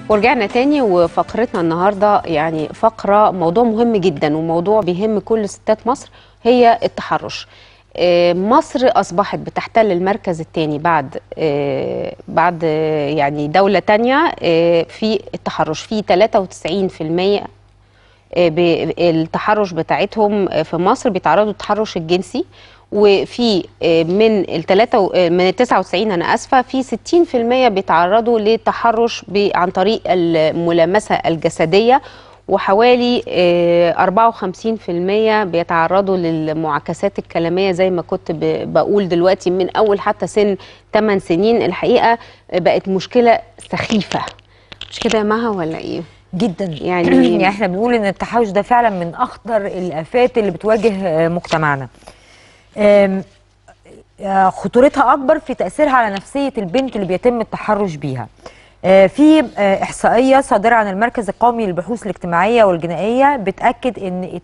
ورجعنا تاني وفقرتنا النهارده يعني فقره موضوع مهم جدا وموضوع بيهم كل ستات مصر هي التحرش. آه، مصر اصبحت بتحتل المركز الثاني بعد آه، بعد آه، يعني دوله تانية آه، في التحرش في 93% آه، ب- التحرش بتاعتهم آه، في مصر بيتعرضوا للتحرش الجنسي وفي آه، من الثلاثة من ال 99 انا اسفه في 60% بيتعرضوا للتحرش ب- عن طريق الملامسه الجسديه وحوالي آه، 54% بيتعرضوا للمعاكسات الكلاميه زي ما كنت ب- بقول دلوقتي من اول حتى سن 8 سنين الحقيقه بقت مشكله سخيفه مش كده يا مها ولا ايه؟ جدا يعني- يعني احنا بنقول ان التحرش ده فعلا من اخطر الافات اللي بتواجه آه، مجتمعنا آم، آه، خطورتها اكبر في تاثيرها على نفسيه البنت اللي بيتم التحرش بيها آه، في آه، احصائيه صادره عن المركز القومي للبحوث الاجتماعيه والجنائيه بتاكد ان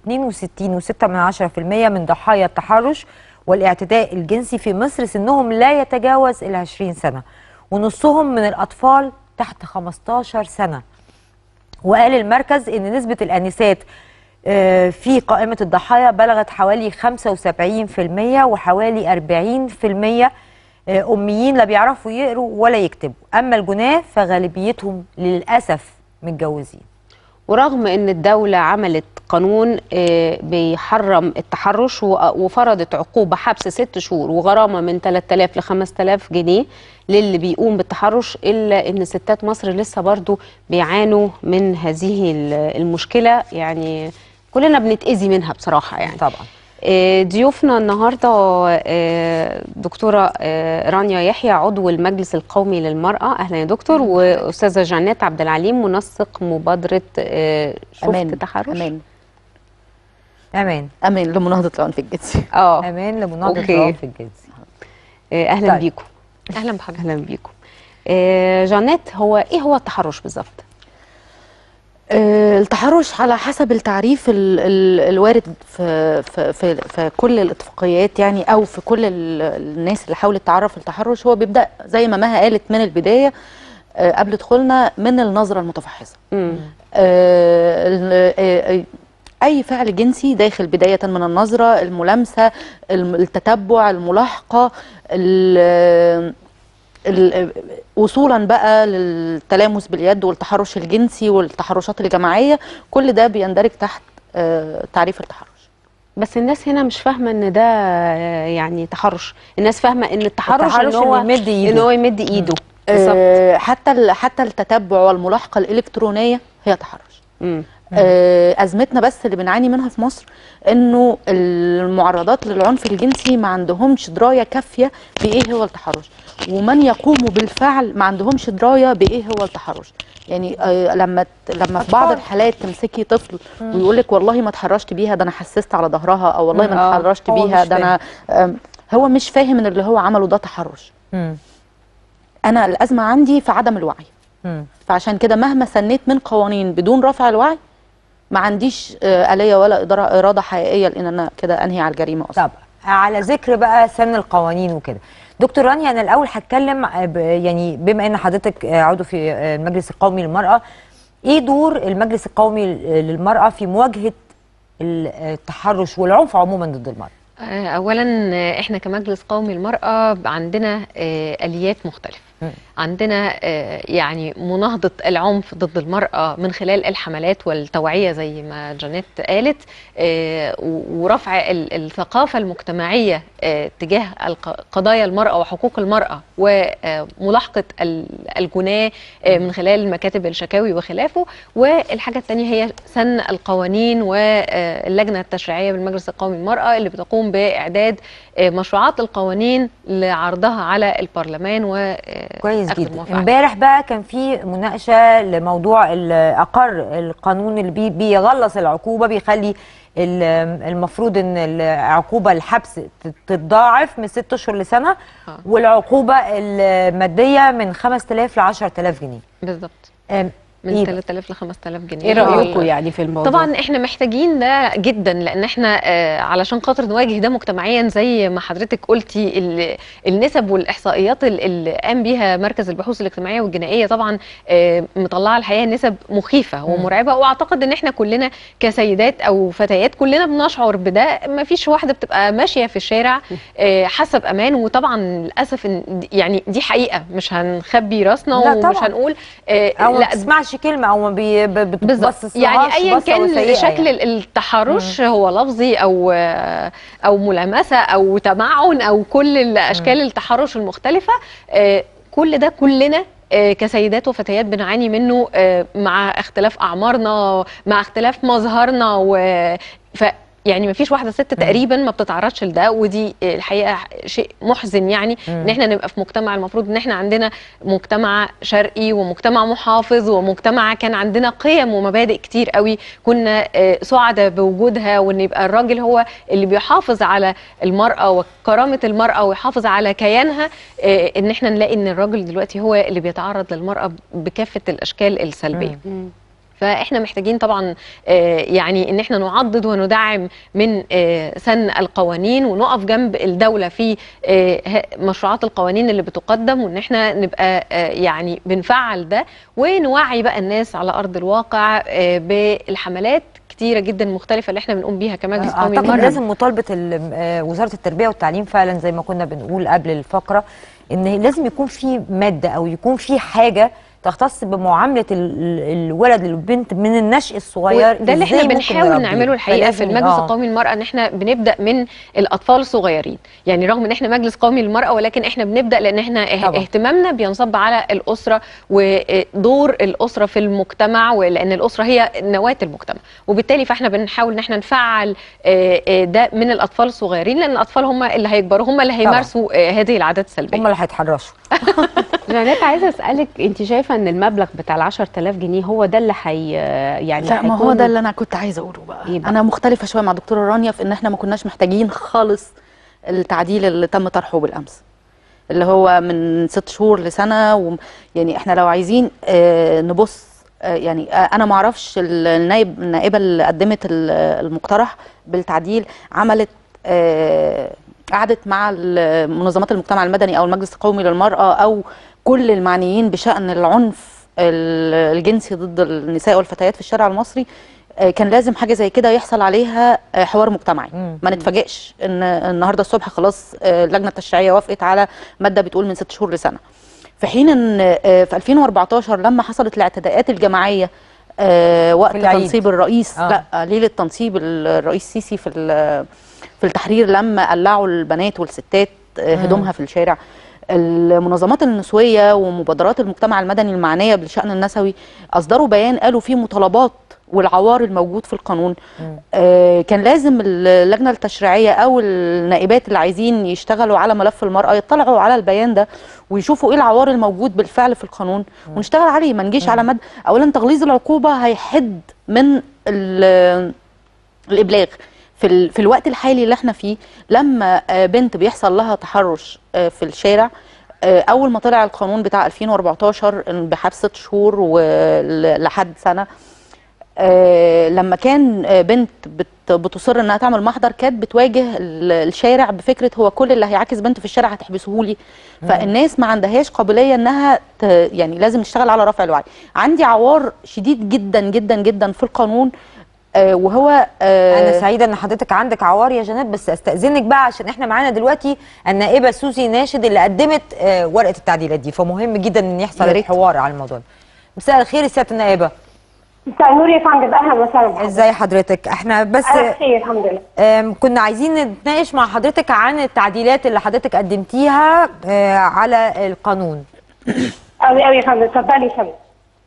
62.6% من ضحايا التحرش والاعتداء الجنسي في مصر سنهم لا يتجاوز ال 20 سنه ونصهم من الاطفال تحت 15 سنه وقال المركز ان نسبه الانسات آه، في قائمه الضحايا بلغت حوالي 75% وحوالي 40% آه، اميين لا بيعرفوا يقروا ولا يكتبوا اما الجناه فغالبيتهم للاسف متجوزين ورغم ان الدولة عملت قانون آه، بيحرم التحرش و- وفرضت عقوبة حبس ست شهور وغرامة من 3000 ل 5000 جنيه للي بيقوم بالتحرش الا ان ستات مصر لسه برضو بيعانوا من هذه ال- المشكلة يعني كلنا بنتأذي منها بصراحة يعني طبعا آه، ضيوفنا النهارده آه، دكتوره آه، رانيا يحيى عضو المجلس القومي للمراه اهلا يا دكتور واستاذه جانات عبد العليم منسق مبادره آه، شفت امان تحرش امان امان امان لمناهضه العنف الجنسي اه امان لمناهضه أوكي. العنف الجنسي آه، اهلا طيب. بيكم اهلا بحضرتك اهلا بيكم آه، جانات هو ايه هو التحرش بالظبط آه، التحرش على حسب التعريف ال ال الوارد في, في, في, في كل الاتفاقيات يعني او في كل ال الناس اللي حاولت تعرف التحرش هو بيبدا زي ما مها قالت من البدايه آه، قبل دخولنا من النظره المتفحصه مم. آه، ال- آه، آه، اي فعل جنسي داخل بدايه من النظره الملامسه الم- التتبع الملاحقه ال- ال- وصولا بقى للتلامس باليد والتحرش الجنسي والتحرشات الجماعيه كل ده بيندرج تحت آه، تعريف التحرش بس الناس هنا مش فاهمه ان ده آه، يعني تحرش الناس فاهمه ان التحرش, التحرش ان هو إنه يمد إيده. ان هو يمد ايده بالظبط آه، حتى ال- حتى التتبع والملاحقه الالكترونيه هي تحرش مم. آه، ازمتنا بس اللي بنعاني منها في مصر انه المعرضات للعنف الجنسي ما عندهمش درايه كافيه بايه هو التحرش ومن يقوموا بالفعل ما عندهمش درايه بايه هو التحرش يعني آه، لما ت- لما في بعض أطفال. الحالات تمسكي طفل ويقول لك والله ما اتحرشت بيها ده انا حسست على ظهرها او والله مم، ما آه، اتحرشت هو بيها مش ده انا آم، هو مش فاهم ان اللي هو عمله ده تحرش مم. انا الازمه عندي في عدم الوعي مم. فعشان كده مهما سنيت من قوانين بدون رفع الوعي ما عنديش آه، آلية ولا إدارة إرادة حقيقية لأن أنا كده أنهي على الجريمة أصلا طب على ذكر بقى سن القوانين وكده دكتور رانيا انا الاول هتكلم ب- يعني بما ان حضرتك عضو في المجلس القومي للمراه ايه دور المجلس القومي للمراه في مواجهه التحرش والعنف عموما ضد المراه آه، اولا آه، احنا كمجلس قومي المراه عندنا آه، اليات مختلفه مم. عندنا آه، يعني مناهضه العنف ضد المراه من خلال الحملات والتوعيه زي ما جانيت قالت آه، و- ورفع ال- الثقافه المجتمعيه آه، تجاه الق- قضايا المراه وحقوق المراه وملاحقه ال- الجناه آه، من خلال مكاتب الشكاوي وخلافه والحاجه الثانيه هي سن القوانين واللجنه التشريعيه بالمجلس القومي للمراه اللي بتقوم باعداد آه، مشروعات القوانين لعرضها على البرلمان و آه، كويس أخذ جدا موافقة. امبارح بقى كان في مناقشه لموضوع ال- اقر القانون اللي بي بيغلظ العقوبه بيخلي ال- المفروض ان العقوبه الحبس تت- تتضاعف من ست اشهر لسنه آه. والعقوبه الماديه من 5000 ل 10000 جنيه بالظبط أم، من إيه؟ 3000 ل 5000 جنيه ايه رايكم وال- يعني في الموضوع طبعا احنا محتاجين ده جدا لان احنا آه، علشان خاطر نواجه ده مجتمعيا زي ما حضرتك قلتي ال- النسب والاحصائيات ال- اللي قام بيها مركز البحوث الاجتماعيه والجنائيه طبعا آه، مطلعه الحقيقه نسب مخيفه ومرعبه واعتقد ان احنا كلنا كسيدات او فتيات كلنا بنشعر بده ما فيش واحده بتبقى ماشيه في الشارع آه، حاسه بامان وطبعا للاسف إن دي- يعني دي حقيقه مش هنخبي راسنا لا ومش طبعا. هنقول آه، او ما لا بتسمعش كلمه او ما بي- ب- بالظبط بتبصصلهاش يعني ايا بصة كان سيئة شكل يعني. التحرش هو لفظي او او ملامسه او تمعن او كل الاشكال التحرش المختلفه آه، كل ده كلنا آه، كسيدات وفتيات بنعاني منه آه، مع اختلاف اعمارنا مع اختلاف مظهرنا و ف يعني ما فيش واحده ست تقريبا ما بتتعرضش لده ودي آه، الحقيقه شيء محزن يعني ان احنا نبقى في مجتمع المفروض ان احنا عندنا مجتمع شرقي ومجتمع محافظ ومجتمع كان عندنا قيم ومبادئ كتير قوي كنا آه، سعداء بوجودها وان يبقى الراجل هو اللي بيحافظ على المرأة وكرامة المرأة ويحافظ على كيانها آه، ان احنا نلاقي ان الراجل دلوقتي هو اللي بيتعرض للمرأة بكافة الاشكال السلبية مم. فاحنا محتاجين طبعا آه، يعني ان احنا نعضد وندعم من آه، سن القوانين ونقف جنب الدوله في آه، ه- مشروعات القوانين اللي بتقدم وان احنا نبقى آه، يعني بنفعل ده ونوعي بقى الناس على ارض الواقع آه، بالحملات كتيره جدا مختلفه اللي احنا بنقوم بيها كمجلس قومي اعتقد للمرأة. لازم مطالبه ال- آه، وزاره التربيه والتعليم فعلا زي ما كنا بنقول قبل الفقره ان لازم يكون في ماده او يكون في حاجه تختص بمعامله ال- ال- الولد والبنت من النشء الصغير ده اللي احنا إزاي ممكن بنحاول نربيه. نعمله الحقيقه في فلازم- المجلس آه. القومي للمراه ان احنا بنبدا من الاطفال الصغيرين يعني رغم ان احنا مجلس قومي للمراه ولكن احنا بنبدا لان احنا اه- طبعا. اهتمامنا بينصب على الاسره ودور الاسره في المجتمع ولان الاسره هي نواه المجتمع وبالتالي فاحنا بنحاول ان احنا نفعل اه، اه، ده من الاطفال الصغيرين لان الاطفال هم اللي هيكبروا هم اللي هيمارسوا اه، هذه العادات السلبيه هم اللي هيتحرشوا جانيت عايزه اسالك انت شايفه ان المبلغ بتاع ال 10000 جنيه هو ده اللي حي يعني لا ما هو هيكون- ده اللي انا كنت عايزه اقوله بقى إيه بقى؟ انا مختلفه شويه مع دكتوره رانيا في ان احنا ما كناش محتاجين خالص التعديل اللي تم طرحه بالامس اللي هو من ست شهور لسنه و يعني احنا لو عايزين آه نبص آه يعني آه انا ما اعرفش النائب النائبه اللي قدمت ال- المقترح بالتعديل عملت آه قعدت مع ال- منظمات المجتمع المدني او المجلس القومي للمراه او كل المعنيين بشان العنف ال- الجنسي ضد النساء والفتيات في الشارع المصري آه، كان لازم حاجه زي كده يحصل عليها آه، حوار مجتمعي مم. ما نتفاجئش ان النهارده الصبح خلاص آه، اللجنه التشريعيه وافقت على ماده بتقول من ست شهور لسنه في حين ان آه، في 2014 لما حصلت الاعتداءات الجماعيه آه، وقت في العيد. تنصيب الرئيس آه. لا ليله تنصيب الرئيس السيسي في ال- في التحرير لما قلعوا البنات والستات آه، هدومها في الشارع المنظمات النسويه ومبادرات المجتمع المدني المعنيه بالشان النسوي اصدروا بيان قالوا فيه مطالبات والعوار الموجود في القانون آه كان لازم اللجنه التشريعيه او النائبات اللي عايزين يشتغلوا على ملف المراه يطلعوا على البيان ده ويشوفوا ايه العوار الموجود بالفعل في القانون ونشتغل عليه ما نجيش على مد اولا تغليظ العقوبه هيحد من ال- الابلاغ في ال... في الوقت الحالي اللي احنا فيه لما آه، بنت بيحصل لها تحرش آه، في الشارع آه، اول ما طلع القانون بتاع 2014 إن بحبس ست شهور ولحد سنه آه، لما كان آه، بنت بت- بتصر انها تعمل محضر كانت بتواجه ال- الشارع بفكره هو كل اللي هيعاكس بنت في الشارع هتحبسه لي فالناس ما عندهاش قابليه انها ت... يعني لازم نشتغل على رفع الوعي عندي عوار شديد جدا جدا جدا في القانون آه، وهو آه، انا سعيده ان حضرتك عندك عوار يا جنات بس استاذنك بقى عشان احنا معانا دلوقتي النائبه سوزي ناشد اللي قدمت آه، ورقه التعديلات دي فمهم جدا ان يحصل يا ريت. الحوار على الموضوع ده مساء الخير يا سياده النائبه مساء النور يا فندم اهلا وسهلا بحضرتك. ازاي حضرتك احنا بس انا بخير الحمد لله آم، كنا عايزين نتناقش مع حضرتك عن التعديلات اللي حضرتك قدمتيها آه، على القانون قوي قوي يا فندم اتفضلي يا فندم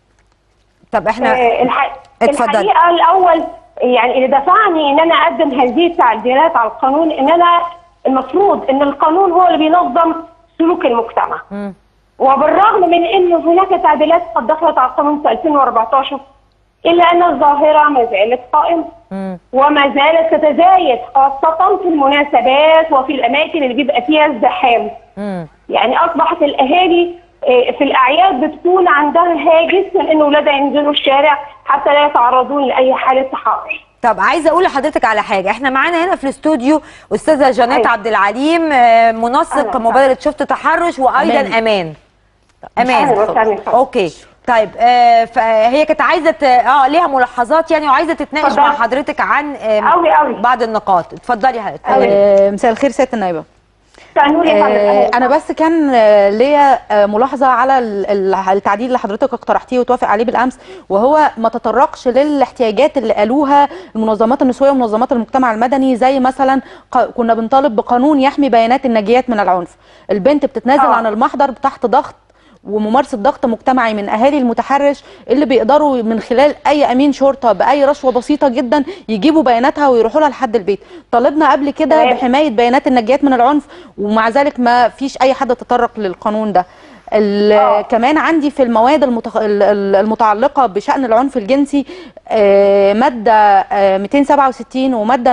طب احنا آه، الح... اتفضلي. الحقيقه الاول يعني اللي دفعني ان انا اقدم هذه التعديلات على القانون ان انا المفروض ان القانون هو اللي بينظم سلوك المجتمع مم. وبالرغم من ان هناك تعديلات قد دخلت على القانون في 2014 الا ان الظاهره ما زالت قائمه مم. وما زالت تتزايد خاصه في المناسبات وفي الاماكن اللي بيبقى فيها ازدحام مم. يعني اصبحت الاهالي آه، في الاعياد بتكون عندها هاجس من ان اولادها ينزلوا الشارع حتى لا يتعرضون لاي حاله تحرش طب عايزه اقول لحضرتك على حاجه احنا معانا هنا في الاستوديو استاذه جانيت أيوة. عبد العليم آه، منسق أهلا مبادره شفت تحرش وايضا أمان. امان أهلا امان وسهلا. اوكي طيب آه فهي كانت عايزه ت- اه ليها ملاحظات يعني وعايزه تتناقش اتفضلي. مع حضرتك عن آه أوي أوي. بعض النقاط اتفضلي حضرتك اتفضلي. آه، مساء الخير سياده النائبه سألوني يا فندم. آه، انا بس كان آه، ليا آه، ملاحظه على ال- ال- التعديل اللي حضرتك اقترحتيه وتوافق عليه بالامس وهو ما تطرقش للاحتياجات اللي قالوها المنظمات النسويه ومنظمات المجتمع المدني زي مثلا ق- كنا بنطالب بقانون يحمي بيانات الناجيات من العنف البنت بتتنازل آه. عن المحضر تحت ضغط وممارسه ضغط مجتمعي من اهالي المتحرش اللي بيقدروا من خلال اي امين شرطه باي رشوه بسيطه جدا يجيبوا بياناتها ويروحوا لها لحد البيت طالبنا قبل كده تمام. بحمايه بيانات النجيات من العنف ومع ذلك ما فيش اي حد تطرق للقانون ده ال- آه. كمان عندي في المواد المتخ... ال- ال- المتعلقه بشان العنف الجنسي آه، ماده آه، 267 وماده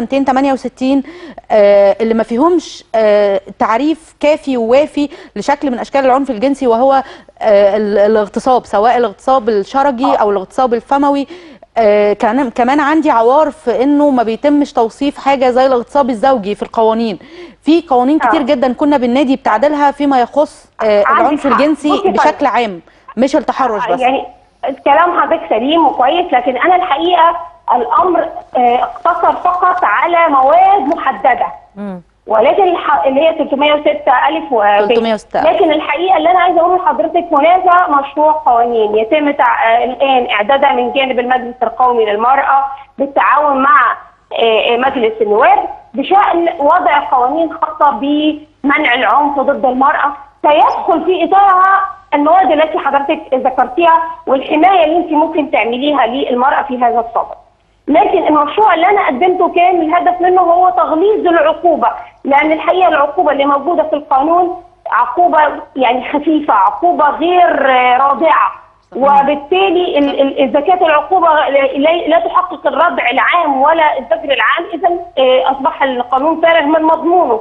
268 آه، اللي ما فيهمش آه، تعريف كافي ووافي لشكل من اشكال العنف الجنسي وهو آه، ال- الاغتصاب سواء الاغتصاب الشرجي او الاغتصاب الفموي آه، كان كمان عندي عوار في انه ما بيتمش توصيف حاجه زي الاغتصاب الزوجي في القوانين في قوانين كتير آه. جدا كنا بالنادي بتعديلها فيما يخص آه، عندك العنف حق. الجنسي بصي طيب. بشكل عام مش التحرش بس يعني كلام حضرتك سليم وكويس لكن انا الحقيقه الامر آه، اقتصر فقط على مواد محدده ولكن الح... اللي هي 306 الف و ب. 306. لكن الحقيقه اللي انا عايزه اقوله لحضرتك هناك مشروع قوانين يتم تع... آه، الان اعدادها من جانب المجلس القومي للمراه بالتعاون مع آه، آه، مجلس النواب بشان وضع قوانين خاصه بمنع العنف ضد المراه سيدخل في اطارها المواد التي حضرتك ذكرتيها والحمايه اللي انت ممكن تعمليها للمراه في هذا الصدد. لكن المشروع اللي انا قدمته كان الهدف منه هو تغليظ العقوبه لان الحقيقه العقوبه اللي موجوده في القانون عقوبه يعني خفيفه عقوبه غير آه، رادعه وبالتالي ال- ال- اذا كانت العقوبه لا لا تحقق الردع العام ولا الزجر العام اذا آه، اصبح القانون فارغ من مضمونه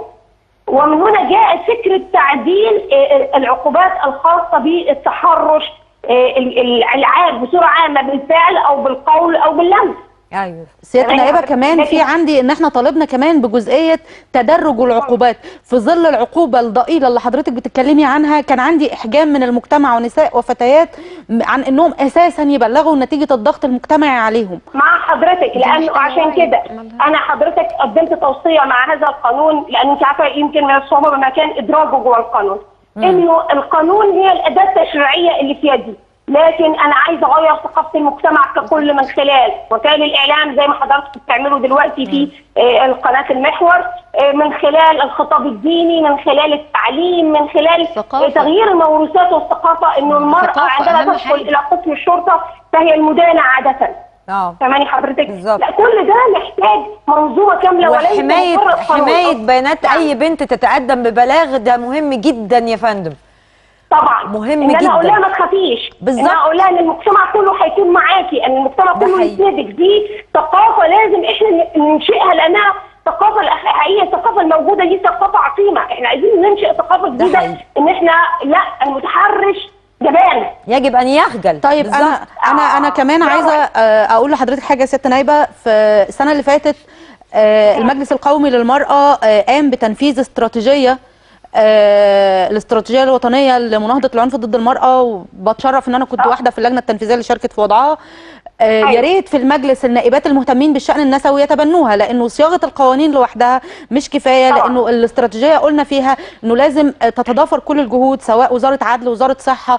ومن هنا جاء فكرة تعديل آه، العقوبات الخاصة بالتحرش آه، ال- ال- العام بصورة عامة بالفعل أو بالقول أو باللمس ايوه سياده تمام. النائبه كمان في لكن- عندي ان احنا طالبنا كمان بجزئيه تدرج العقوبات في ظل العقوبه الضئيله اللي حضرتك بتتكلمي عنها كان عندي احجام من المجتمع ونساء وفتيات م- عن انهم اساسا يبلغوا نتيجه الضغط المجتمعي عليهم مع حضرتك لأنه عشان كده أنا حضرتك قدمت توصية مع هذا القانون لأن أنت عارفة يمكن من الصعوبة بمكان إدراجه جوه القانون إنه القانون هي الأداة التشريعية اللي في يدي لكن انا عايزه اغير ثقافه المجتمع ككل من خلال وسائل الاعلام زي ما حضرتك بتعملوا دلوقتي في آه، القناه المحور آه، من خلال الخطاب الديني من خلال التعليم من خلال الثقافة. آه، تغيير الموروثات والثقافه انه المراه الثقافة عندما أهم تدخل حاجة. الى قسم الشرطه فهي المدانه عاده اه فاهماني حضرتك بالظبط. لا كل ده محتاج منظومه كامله وليس وحمايه مجرد قانون. حمايه بيانات نعم. اي بنت تتقدم ببلاغ ده مهم جدا يا فندم طبعا مهم ان جداً. انا اقول لها ما تخافيش بالظبط. ان انا اقول لها ان المجتمع كله هيكون معاكي ان المجتمع ده كله حقيقي. يسندك دي ثقافه لازم احنا ن- ننشئها لانها ثقافه الحقيقيه الثقافه الموجوده دي ثقافه عظيمه احنا عايزين ننشئ ثقافه ده جديده حقيقي. ان احنا لا المتحرش جبان يجب ان يخجل طيب انا بالظبط. انا انا كمان آه. عايزه آه، اقول لحضرتك حاجه يا ست نايبه في السنه اللي فاتت آه، المجلس القومي للمراه آه، قام بتنفيذ استراتيجيه آه، الاستراتيجيه الوطنيه لمناهضه العنف ضد المراه وبتشرف ان انا كنت واحده في اللجنه التنفيذيه اللي شاركت في وضعها آه، يا أيوة. ريت في المجلس النائبات المهتمين بالشان النسوي يتبنوها لانه صياغه القوانين لوحدها مش كفايه طبعاً. لانه الاستراتيجيه قلنا فيها انه لازم آه، تتضافر كل الجهود سواء وزاره عدل وزاره صحه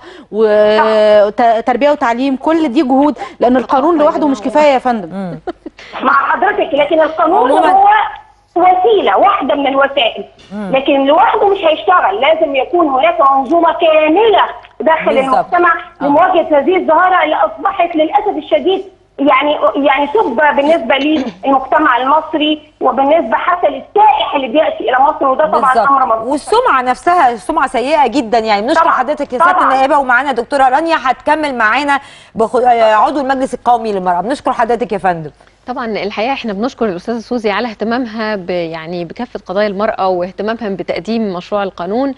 وتربيه وتعليم كل دي جهود لان القانون لوحده مش كفايه يا فندم مع حضرتك لكن القانون عموماً- هو وسيله واحده من الوسائل لكن لوحده مش هيشتغل لازم يكون هناك منظومه كامله داخل بالظبط. المجتمع آه. لمواجهه هذه الظاهره اللي اصبحت للاسف الشديد يعني يعني سبه بالنسبه للمجتمع المصري وبالنسبه حتى للسائح اللي بياتي الى مصر وده طبعا بالظبط امر مظبوط والسمعه نفسها سمعه سيئه جدا يعني بنشكر طبعاً، حضرتك يا سياده طبعاً. النائبه ومعانا دكتوره رانيا هتكمل معانا بخ... آه، عضو المجلس القومي للمراه بنشكر حضرتك يا فندم طبعا الحقيقه احنا بنشكر الاستاذه سوزي على اهتمامها ب يعني بكافه قضايا المراه واهتمامها بتقديم مشروع القانون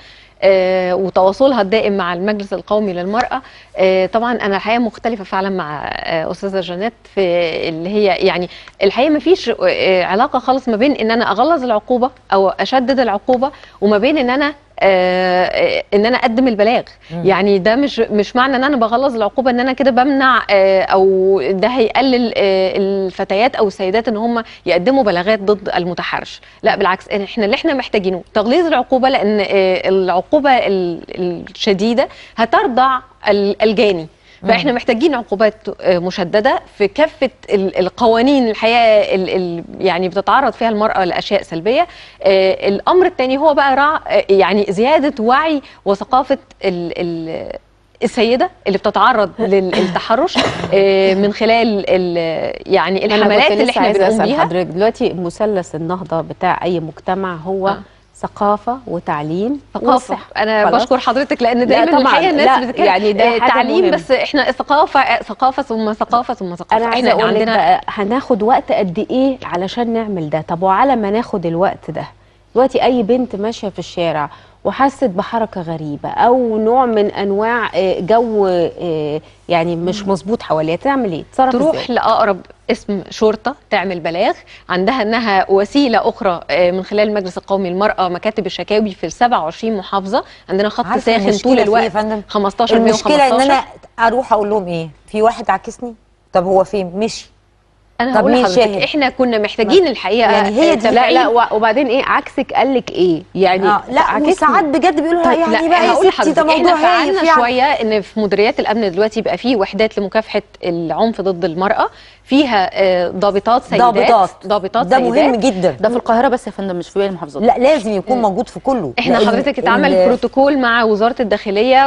آه، وتواصلها الدائم مع المجلس القومي للمرأة آه، طبعا أنا الحقيقة مختلفة فعلا مع آه، أستاذة جانيت في اللي هي يعني الحقيقة ما فيش علاقة خالص ما بين إن أنا أغلظ العقوبة أو أشدد العقوبة وما بين إن أنا آه، آه، ان انا اقدم البلاغ يعني ده مش مش معنى ان انا بغلظ العقوبه ان انا كده بمنع آه، او ده هيقلل آه، الفتيات او السيدات ان هم يقدموا بلاغات ضد المتحرش لا بالعكس احنا اللي احنا محتاجينه تغليظ العقوبه لان آه، العقوبه ال- الشديده هترضع ال- الجاني فاحنا محتاجين عقوبات آه، مشدده في كافه ال- القوانين الحقيقه ال- ال- يعني بتتعرض فيها المراه لاشياء سلبيه آه، الامر الثاني هو بقى رع آه، يعني زياده وعي وثقافه ال ال السيده اللي بتتعرض للتحرش آه، من خلال ال- يعني أنا الحملات كنت اللي لسه احنا عايزة بنقوم أسأل بيها حضرتك دلوقتي مثلث النهضة بتاع أي مجتمع هو آه. ثقافة وتعليم ثقافه وصحة. انا خلاص؟ بشكر حضرتك لان لا دايما طبعاً، الحقيقه الناس لا، بتتكلم يعني ده آه، حاجة تعليم مهمة. بس احنا ثقافه آه، ثقافه ثم ثقافه ثم ثقافه انا عايزه احنا اقول لك بقى هناخد وقت قد ايه علشان نعمل ده طب وعلى ما ناخد الوقت ده دلوقتي اي بنت ماشيه في الشارع وحست بحركه غريبه او نوع من انواع آه، جو آه، يعني مش مظبوط حواليها تعمل ايه تصرف تروح ازاي لاقرب اسم شرطه تعمل بلاغ عندها انها وسيله اخرى آه، من خلال المجلس القومي للمراه مكاتب الشكاوي في ال 27 محافظه عندنا خط عارفة ساخن المشكلة طول في إيه يا الوقت فندم؟ 15 المشكله ان 115. انا اروح اقول لهم ايه في واحد عاكسني طب هو فين مشي انا طب هقول مين لحضرتك شاهد؟ احنا كنا محتاجين الحقيقه يعني هي آه، دي- لا لا تفعيل- و- وبعدين ايه عكسك قال لك ايه يعني آه لا عكسني. وساعات بجد بيقولوا لها يعني لا بقى هقول يا ستي ده لحضرتك موضوع احنا هايف فعلنا يعني شويه ان في مديريات الامن دلوقتي يبقى في وحدات لمكافحه العنف ضد المراه فيها آه، ضابطات سيدات ضابطات ضابطات ده سيدات مهم جدا ده في القاهره بس يا فندم مش في باقي المحافظات لا لازم يكون موجود في كله احنا لأن حضرتك اتعمل ال- بروتوكول مع وزاره الداخليه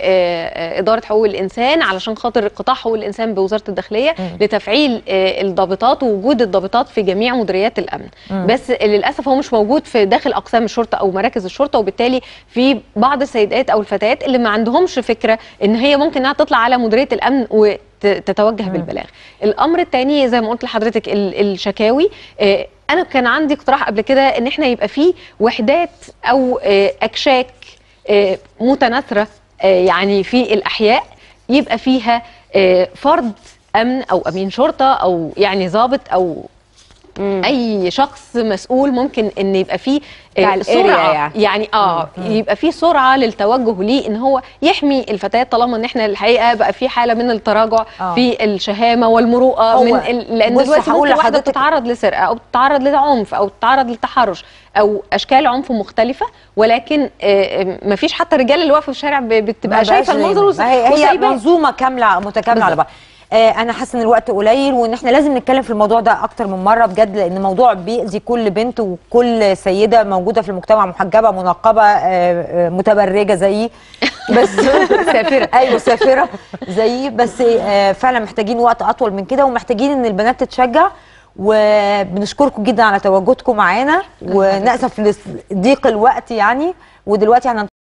واداره حقوق الانسان علشان خاطر قطاع حقوق الانسان بوزاره الداخليه لتفعيل آه، الضابطات ووجود الضابطات في جميع مديريات الامن بس للاسف هو مش موجود في داخل اقسام الشرطه او مراكز الشرطه وبالتالي في بعض السيدات او الفتيات اللي ما عندهمش فكره ان هي ممكن انها تطلع على مديريه الامن و تتوجه بالبلاغ الامر الثاني زي ما قلت لحضرتك ال- الشكاوي آه، انا كان عندي اقتراح قبل كده ان احنا يبقى فيه وحدات او آه، اكشاك آه، متناثره آه، يعني في الاحياء يبقى فيها آه، فرد امن او امين شرطه او يعني ضابط او اي شخص مسؤول ممكن ان يبقى فيه بتاع آه، الاريا سرعه يعني. يعني اه يبقى فيه سرعه للتوجه ليه ان هو يحمي الفتيات طالما ان احنا الحقيقه بقى في حاله من التراجع آه. في الشهامه والمروءه هو من ال... لان بص دلوقتي هقول ممكن واحده لحضرتك- تتعرض لسرقه او تتعرض لعنف او تتعرض للتحرش او اشكال عنف مختلفه ولكن ما فيش حتى الرجال اللي واقفه في الشارع ب- ما بتبقى شايفه بقاش المنظر زي- وس- ما هي, هي وسايباه. منظومه كامله متكامله على بعض آه انا حاسه ان الوقت قليل وان احنا لازم نتكلم في الموضوع ده اكتر من مره بجد لان موضوع بيأذي كل بنت وكل سيده موجوده في المجتمع محجبه منقبه آه آه متبرجه زيي بس سافره ايوه سافره زيي بس آه فعلا محتاجين وقت اطول من كده ومحتاجين ان البنات تتشجع وبنشكركم جدا على تواجدكم معانا ونأسف لضيق الوقت يعني ودلوقتي هننتقل